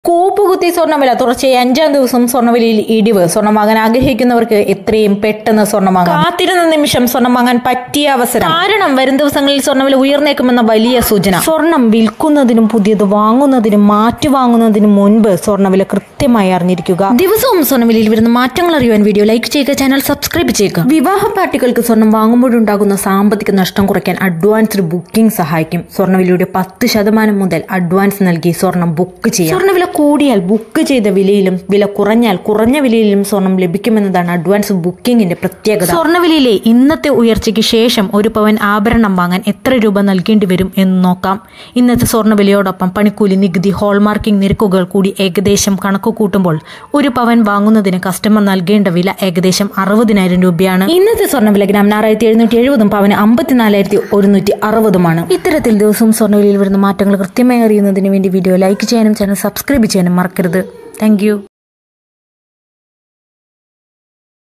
കൂപ്പുകുത്തി സ്വർണ്ണവില തുടർച്ചയായി അഞ്ചാം ദിവസം സ്വർണ്ണവിലയിൽ ഇടിവ് സ്വർണ്ണം വാങ്ങാൻ ആഗ്രഹിക്കുന്നവർക്ക് എത്രയും പെട്ടെന്ന് സ്വർണ്ണം വാങ്ങാം കാത്തിരുന്ന നിമിഷം സ്വർണ്ണം വാങ്ങാൻ പറ്റിയ അവസരം കാരണം വരും ദിവസങ്ങളിൽ സ്വർണ്ണവില ഉയർന്നേക്കുമെന്ന വലിയ സൂചന സ്വർണം വിൽക്കുന്നതിനും പുതിയത് വാങ്ങുന്നതിനും മാറ്റി വാങ്ങുന്നതിനും മുൻപ് സ്വർണ്ണവില കൃത്യമായി അറിഞ്ഞിരിക്കുക ദിവസവും സ്വർണ്ണവിലയിൽ വരുന്ന മാറ്റങ്ങൾ അറിയുവാൻ വീഡിയോ ലൈക്ക് ചെയ്യുക ചാനൽ സബ്സ്ക്രൈബ് ചെയ്യുക വിവാഹ പാർട്ടികൾക്ക് സ്വർണം വാങ്ങുമ്പോഴുണ്ടാകുന്ന സാമ്പത്തിക നഷ്ടം കുറയ്ക്കാൻ അഡ്വാൻസ്ഡ് ബുക്കിംഗ് സഹായിക്കും സ്വർണ്ണവിലയുടെ പത്ത് ശതമാനം മുതൽ അഡ്വാൻസ് നൽകി സ്വർണം ബുക്ക് ചെയ്യാം സ്വർണ്ണവില കൂടിയാൽ ബുക്ക് ചെയ്ത വിലയിലും വില കുറഞ്ഞാൽ കുറഞ്ഞ വിലയിലും സ്വർണം ലഭിക്കുമെന്നതാണ് അഡ്വാൻസ് ബുക്കിംഗിന്റെ പ്രത്യേകത സ്വർണ്ണവിലയിലെ ഇന്നത്തെ ഉയർച്ചയ്ക്ക് ശേഷം ഒരു പവൻ ആഭരണം വാങ്ങാൻ എത്ര രൂപ നൽകേണ്ടി വരും എന്ന് നോക്കാം ഇന്നത്തെ സ്വർണ്ണവിലയോടൊപ്പം പണിക്കൂലി നികുതി ഹോൾമാർക്കിംഗ് നിരക്കുകൾ കൂടി ഏകദേശം കണക്ക് കൂട്ടുമ്പോൾ ഒരു പവൻ വാങ്ങുന്നതിന് കസ്റ്റമർ നൽകേണ്ട വില ഏകദേശം അറുപതിനായിരം രൂപയാണ് ഇന്നത്തെ സ്വർണ്ണവില ഗ്രാം ആറായിരത്തി എഴുന്നൂറ്റി എഴുപതും പവന് അമ്പത്തിനാലായിരത്തി ഒരുന്നൂറ്റി അറുപതുമാണ് ഇത്തരത്തിൽ ദിവസവും സ്വർണ്ണവിലയിൽ വരുന്ന മാറ്റങ്ങൾ കൃത്യമായി അറിയുന്നതിന് വേണ്ടി വീഡിയോ ലൈക്ക് ചെയ്യാനും ചാനൽ സബ്സ്ക്രൈബ് ചെയ്യാനും മറക്കരുത് താങ്ക്